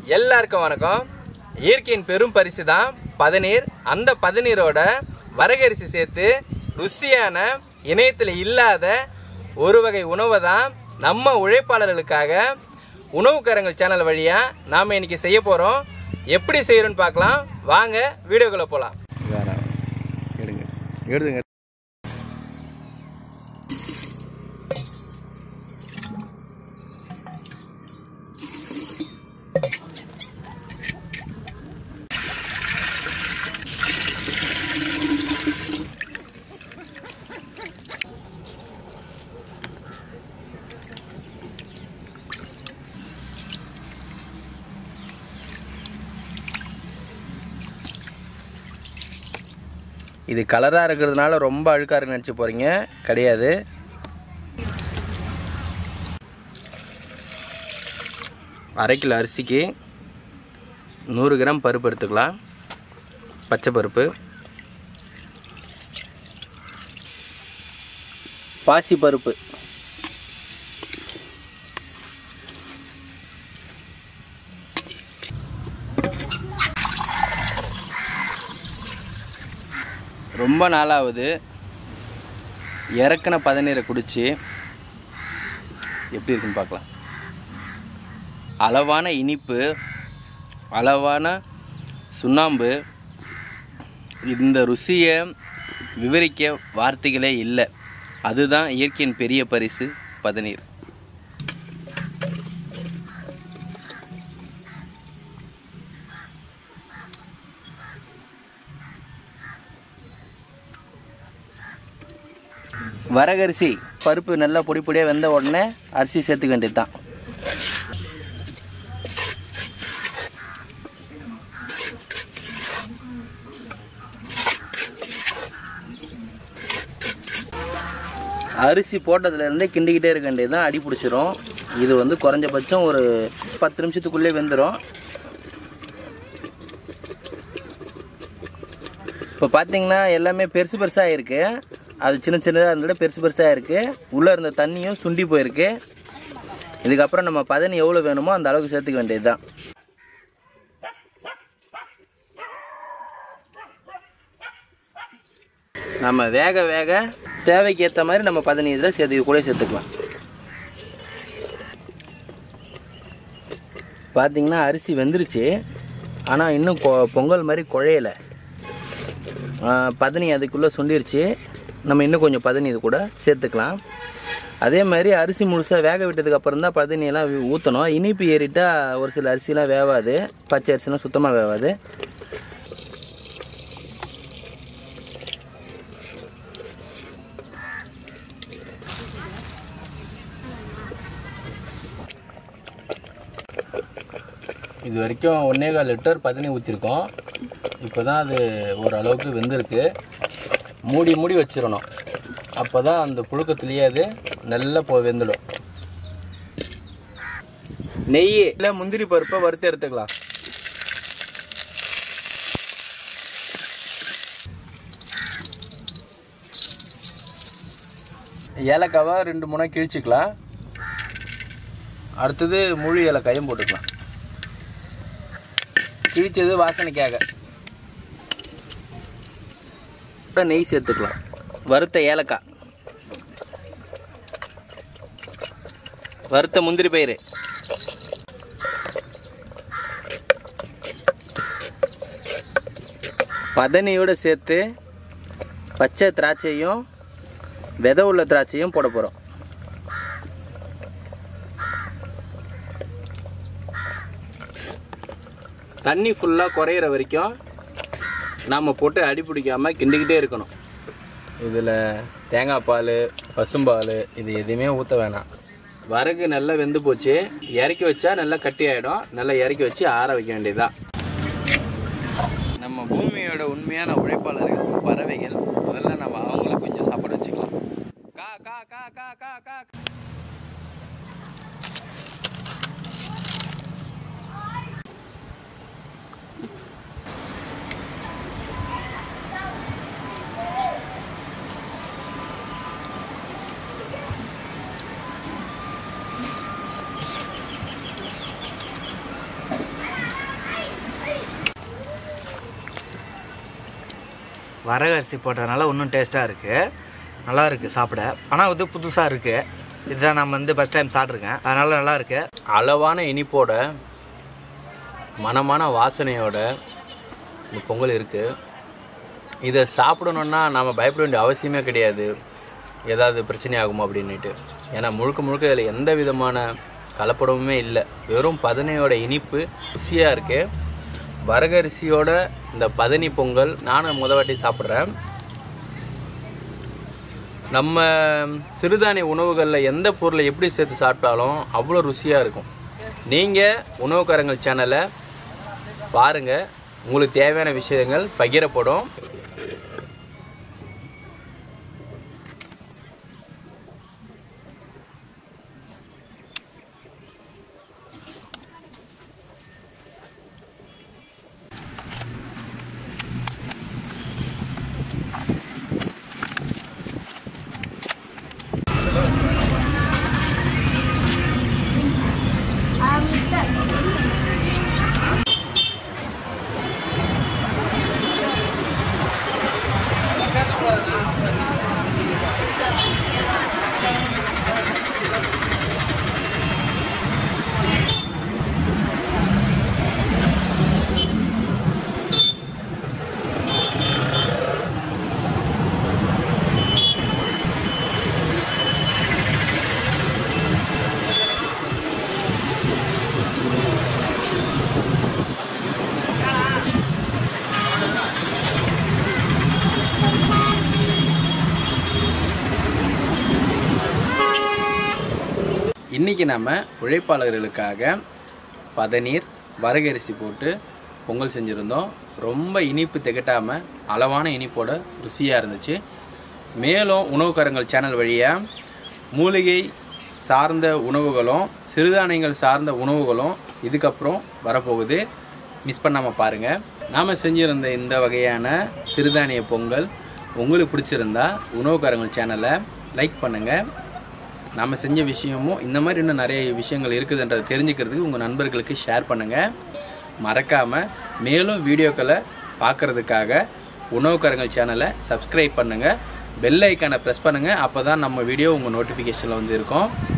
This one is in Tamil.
எல்லாருக்கும் வணக்கம் இயற்கையின் பெரும் பரிசு தான் பதநீர் அந்த பதநீரோட வரகரிசி சேர்த்து ருசியான இணையத்தில் இல்லாத ஒரு வகை உணவை தான் நம்ம உழைப்பாளர்களுக்காக உணவுக்காரங்கள் சேனல் வழியாக நாம் இன்னைக்கு செய்ய போகிறோம் எப்படி செய்கிறோன்னு பார்க்கலாம் வாங்க வீடியோக்குள்ளே போகலாம் வேற எடுங்க எடுங்க இது கலராக இருக்கிறதுனால ரொம்ப அழுக்காக இருக்குன்னு நினச்சி போகிறீங்க கிடையாது அரை கிலோ அரிசிக்கு நூறு கிராம் பருப்பு எடுத்துக்கலாம் பச்சை பருப்பு பாசி பருப்பு ரொம்ப நாளாவது இறக்குன பதநீரை குடிச்சு எப்படி இருக்குன்னு பார்க்கலாம் அளவான இனிப்பு அளவான சுண்ணாம்பு இந்த ருசியை விவரிக்க வார்த்தைகளே இல்லை அதுதான் இயற்கையின் பெரிய பரிசு பதநீர் வரகரிசி பருப்பு நல்லா பொடி பொடியாக வெந்த உடனே அரிசி சேர்த்துக்க வேண்டியது தான் அரிசி போட்டதுலேருந்தே கிண்டிக்கிட்டே இருக்க வேண்டியது தான் அடி பிடிச்சிரும் இது வந்து குறைஞ்சபட்சம் ஒரு பத்து நிமிஷத்துக்குள்ளே வெந்துடும் இப்போ பார்த்தீங்கன்னா எல்லாமே பெருசு பெருசாக இருக்கு அது சின்ன சின்னதாக இருந்தோட பெருசு பெருசாக இருக்கு உள்ளே இருந்த தண்ணியும் சுண்டி போயிருக்கு இதுக்கப்புறம் நம்ம பதனி எவ்வளோ வேணுமோ அந்த அளவுக்கு சேர்த்துக்க வேண்டியது தான் நம்ம வேக வேக தேவைக்கு ஏற்ற மாதிரி நம்ம பதனி இதில் சேர்த்து கூட சேர்த்துக்கலாம் பார்த்தீங்கன்னா அரிசி வெந்துருச்சு ஆனால் இன்னும் கொ- பொங்கல் மாதிரி குழையலை பதனி அதுக்குள்ளே சுண்டிருச்சு நம்ம இன்னும் கொஞ்சம் பதனி இது கூட சேர்த்துக்கலாம் அதே மாதிரி அரிசி முழுசாக வேக விட்டதுக்கு அப்புறம் தான் பதனியெல்லாம் ஊற்றணும் இனிப்பு ஏறிட்டா ஒரு சில அரிசிலாம் வேவாது பச்சை அரிசிலாம் சுத்தமாக வேவாது இது வரைக்கும் ஒன்றே கால் லிட்டர் பதனி ஊற்றிருக்கோம் இப்போ தான் அது ஓரளவுக்கு வெந்திருக்கு மூடி மூடி வச்சிடணும் அப்போ தான் அந்த புழுக்கத்துலேயே அது நல்லா போ வெந்துடும் நெய் இல்லை முந்திரி பருப்பை வறுத்து எடுத்துக்கலாம் ஏலக்காவை ரெண்டு மூணா கிழிச்சிக்கலாம் அடுத்தது முழு ஏலக்காயும் போட்டுக்கலாம் கிழிச்சது வாசனைக்காக அப்புறம் நெய் சேர்த்துக்கலாம் வறுத்த ஏலக்காய் வறுத்த முந்திரி பயிறு பதனியோட சேர்த்து பச்சை திராட்சையும் விதை உள்ள திராட்சையும் போட போகிறோம் தண்ணி ஃபுல்லாக குறையிற வரைக்கும் நாம் போட்டு அடி பிடிக்காம கிண்டிக்கிட்டே இருக்கணும் இதில் தேங்காய் பால் பசும்பால் இது எதுவுமே ஊற்ற வேணாம் வரகு நல்லா வெந்து போச்சு இறக்கி வச்சா நல்லா கட்டி ஆகிடும் நல்லா இறக்கி வச்சு ஆற வைக்க வேண்டியதுதான் நம்ம பூமியோட உண்மையான உழைப்பாளர்கள் பறவைகள் முதல்ல நம்ம அவங்களுக்கு கொஞ்சம் சாப்பாடு வச்சுக்கலாம் கா கா கா கா கா கா வரகரிசி போட்டதுனால இன்னும் டேஸ்ட்டாக இருக்குது நல்லா இருக்குது சாப்பிட ஆனால் வந்து புதுசாக இருக்குது இதுதான் நம்ம வந்து ஃபஸ்ட் டைம் சாப்பிட்ருக்கேன் அதனால நல்லா இருக்கு அளவான இனிப்போட மனமான வாசனையோட இந்த பொங்கல் இருக்குது இதை சாப்பிடணுன்னா நம்ம பயப்பட வேண்டிய அவசியமே கிடையாது ஏதாவது பிரச்சனை ஆகுமா அப்படின்னுட்டு ஏன்னா முழுக்க முழுக்க இதில் எந்த விதமான கலப்படமுமே இல்லை வெறும் பதனையோட இனிப்பு ருசியாக இருக்கு வரகரிசியோட இந்த பதனி பொங்கல் நானும் முத வாட்டி சாப்பிட்றேன் நம்ம சிறுதானிய உணவுகளில் எந்த பொருளை எப்படி சேர்த்து சாப்பிட்டாலும் அவ்வளோ ருசியாக இருக்கும் நீங்கள் உணவுக்காரங்கள் சேனலை பாருங்கள் உங்களுக்கு தேவையான விஷயங்கள் பகிரப்படும் இன்றைக்கி நம்ம உழைப்பாளர்களுக்காக பதநீர் வரகரிசி போட்டு பொங்கல் செஞ்சுருந்தோம் ரொம்ப இனிப்பு திகட்டாமல் அளவான இனிப்போட ருசியாக இருந்துச்சு மேலும் உணவுக்காரங்கள் சேனல் வழியாக மூலிகை சார்ந்த உணவுகளும் சிறுதானியங்கள் சார்ந்த உணவுகளும் இதுக்கப்புறம் வரப்போகுது மிஸ் பண்ணாமல் பாருங்கள் நாம் செஞ்சுருந்த இந்த வகையான சிறுதானிய பொங்கல் உங்களுக்கு பிடிச்சிருந்தா உணவுக்காரங்கள் சேனலை லைக் பண்ணுங்கள் நம்ம செஞ்ச விஷயமும் இந்த மாதிரி இன்னும் நிறைய விஷயங்கள் இருக்குதுன்றதை தெரிஞ்சுக்கிறதுக்கு உங்கள் நண்பர்களுக்கு ஷேர் பண்ணுங்கள் மறக்காமல் மேலும் வீடியோக்களை பார்க்குறதுக்காக உணவுக்காரங்கள் சேனலை சப்ஸ்கிரைப் பண்ணுங்கள் பெல் ஐக்கானை ப்ரெஸ் பண்ணுங்கள் அப்போ தான் நம்ம வீடியோ உங்கள் நோட்டிஃபிகேஷனில் வந்து இருக்கும்